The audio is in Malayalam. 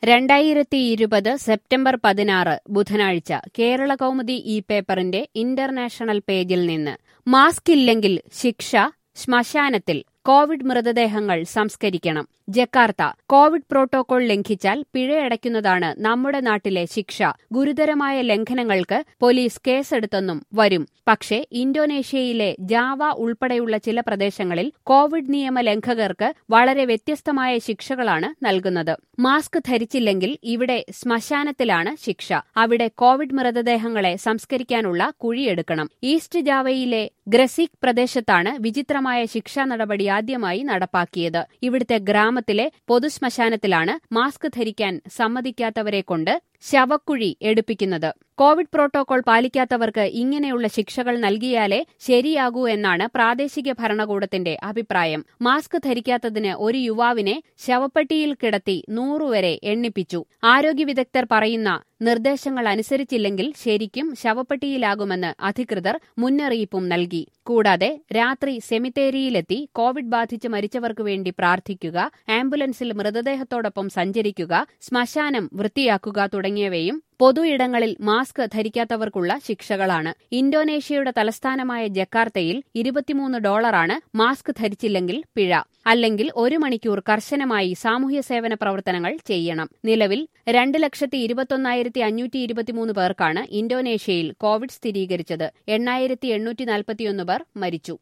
രണ്ടായിരത്തി ഇരുപത് സെപ്റ്റംബർ പതിനാറ് ബുധനാഴ്ച കേരള കൗമുദി ഈ പേപ്പറിന്റെ ഇന്റർനാഷണൽ പേജിൽ നിന്ന് മാസ്ക് ഇല്ലെങ്കിൽ ശിക്ഷ ശ്മശാനത്തിൽ കോവിഡ് മൃതദേഹങ്ങൾ സംസ്കരിക്കണം ജക്കാർത്ത കോവിഡ് പ്രോട്ടോകോൾ ലംഘിച്ചാൽ പിഴയടയ്ക്കുന്നതാണ് നമ്മുടെ നാട്ടിലെ ശിക്ഷ ഗുരുതരമായ ലംഘനങ്ങൾക്ക് പോലീസ് കേസെടുത്തെന്നും വരും പക്ഷേ ഇന്തോനേഷ്യയിലെ ജാവ ഉൾപ്പെടെയുള്ള ചില പ്രദേശങ്ങളിൽ കോവിഡ് നിയമ ലംഘകർക്ക് വളരെ വ്യത്യസ്തമായ ശിക്ഷകളാണ് നൽകുന്നത് മാസ്ക് ധരിച്ചില്ലെങ്കിൽ ഇവിടെ ശ്മശാനത്തിലാണ് ശിക്ഷ അവിടെ കോവിഡ് മൃതദേഹങ്ങളെ സംസ്കരിക്കാനുള്ള കുഴിയെടുക്കണം ഈസ്റ്റ് ജാവയിലെ ഗ്രസിക് പ്രദേശത്താണ് വിചിത്രമായ ശിക്ഷാ നടപടി ആദ്യമായി നടപ്പാക്കിയത് ഇവിടുത്തെ ഗ്രാമത്തിലെ പൊതുശ്മശാനത്തിലാണ് മാസ്ക് ധരിക്കാൻ സമ്മതിക്കാത്തവരെ കൊണ്ട് ശവക്കുഴി എടുപ്പിക്കുന്നത് കോവിഡ് പ്രോട്ടോകോൾ പാലിക്കാത്തവർക്ക് ഇങ്ങനെയുള്ള ശിക്ഷകൾ നൽകിയാലേ ശരിയാകൂ എന്നാണ് പ്രാദേശിക ഭരണകൂടത്തിന്റെ അഭിപ്രായം മാസ്ക് ധരിക്കാത്തതിന് ഒരു യുവാവിനെ ശവപ്പെട്ടിയിൽ കിടത്തി നൂറുവരെ എണ്ണിപ്പിച്ചു ആരോഗ്യ വിദഗ്ധർ പറയുന്ന നിർദ്ദേശങ്ങൾ അനുസരിച്ചില്ലെങ്കിൽ ശരിക്കും ശവപ്പെട്ടിയിലാകുമെന്ന് അധികൃതർ മുന്നറിയിപ്പും നൽകി കൂടാതെ രാത്രി സെമിത്തേരിയിലെത്തി കോവിഡ് ബാധിച്ച് മരിച്ചവർക്കു വേണ്ടി പ്രാർത്ഥിക്കുക ആംബുലൻസിൽ മൃതദേഹത്തോടൊപ്പം സഞ്ചരിക്കുക ശ്മശാനം വൃത്തിയാക്കുക തുടങ്ങിയവയും പൊതു ഇടങ്ങളിൽ മാസ്ക് ധരിക്കാത്തവർക്കുള്ള ശിക്ഷകളാണ് ഇന്തോനേഷ്യയുടെ തലസ്ഥാനമായ ജക്കാർത്തയിൽ ഇരുപത്തിമൂന്ന് ഡോളറാണ് മാസ്ക് ധരിച്ചില്ലെങ്കിൽ പിഴ അല്ലെങ്കിൽ ഒരു മണിക്കൂർ കർശനമായി സാമൂഹ്യ സേവന പ്രവർത്തനങ്ങൾ ചെയ്യണം നിലവിൽ രണ്ട് ലക്ഷത്തി ഇരുപത്തൊന്നായിരത്തി അഞ്ഞൂറ്റി ഇരുപത്തിമൂന്ന് പേർക്കാണ് ഇന്തോനേഷ്യയിൽ കോവിഡ് സ്ഥിരീകരിച്ചത് എണ്ണായിരത്തി എണ്ണൂറ്റി നാൽപ്പത്തിയൊന്ന് പേർ മരിച്ചു